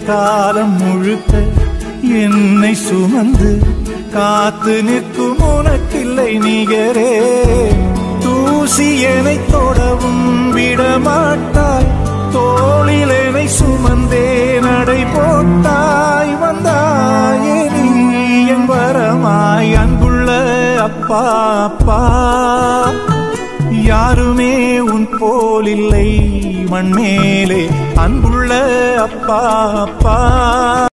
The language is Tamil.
காலம் முழுக்க என்னை சுமந்து காத்து நிற்கும் உனக்கில்லை நிகரே தூசி என்னை தொடவும் விடமாட்டாய் தோளில் என்னை சுமந்தே நடை போட்டாய் வந்தாயே நீ என் வரமாய் அன்புள்ள அப்பா அப்பா யாருமே உன் போலில்லை மண்மேலே அன்புள்ள அப்பா அப்பா